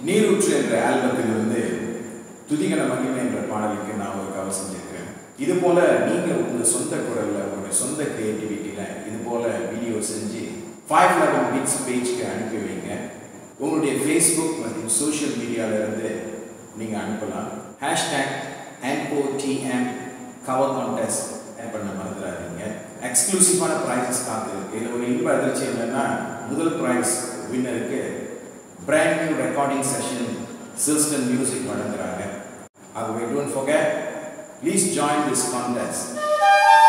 நீரூற்று என்ற ஆல்பத்திலிருந்து துதிகன மகிமை என்ற பாடலுக்கு நான் ஒரு கவர் செஞ்சிருக்கிறேன் இது போல நீங்க உங்க சொந்த குரல்ல உங்களுடைய சொந்த கிரியேட்டிவிட்டியில இது போல வீடியோ செஞ்சு ஃபைவ் லெவன் பிட்ஸ் பேஜ்க்கு அனுப்பி வைங்க உங்களுடைய ஃபேஸ்புக் மற்றும் சோஷியல் மீடியால இருந்து நீங்க அனுப்பலாம் ஹேஷ்டேக் என்ஓடிஎம் கவர் கான்டெஸ்ட் பண்ண மறந்துடாதீங்க எக்ஸ்க்ளூசிவான ப்ரைஸஸ் காத்திருக்கு இதில் ஒரு இன்ப அதிர்ச்சி என்னன்னா முதல் ப்ரைஸ் வின்னருக்கு brand new recording session system music வழங்குறாங்க ஆகவே don't forget please join this contest